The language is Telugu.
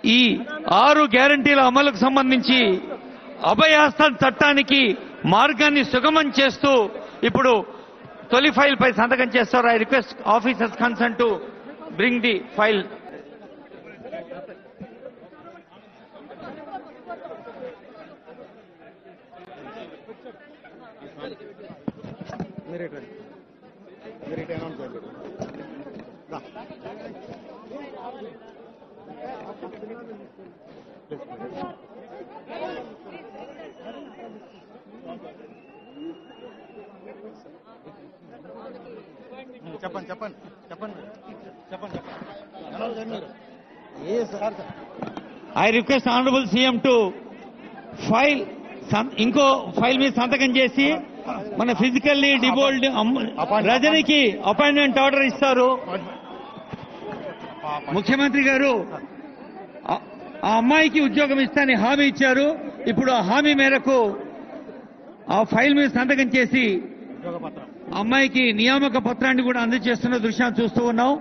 ఈ ఆరు గ్యారంటీల అమలుకు సంబంధించి అభయాస్తం చట్టానికి మార్గాన్ని సుగమం చేస్తూ ఇప్పుడు తొలి ఫైల్ పై సంతకం చేస్తారు I request officers concern to bring the file మీరే రండి మీరు ఇటు అనౌన్స్ చేయండి రా. చెప్పండి చెప్పండి చెప్పండి చెప్పండి చెప్పండి అనౌన్స్ చేయండి మీరు ఏ sir I request honourable CM to file సం- ఇంకో ఫైల్ మీద సంతకం చేసి మన ఫిజికల్లీ డిబోల్డ్ రజనికి అపాయింట్మెంట్ ఆర్డర్ ఇస్తారు ముఖ్యమంత్రి గారు ఆ- ఆ అమ్మాయికి ఉద్యోగం ఇస్తానని హామీ ఇచ్చారు ఇప్పుడు ఆ హామీ మేరకు ఆ ఫైల్ మీద సంతకం చేసి ఉద్యోగ పత్రం ఆ అమ్మాయికి నియామక పత్రాన్ని కూడా అందజేస్తున్న దృశ్యాన్ని చూస్తూ ఉన్నాం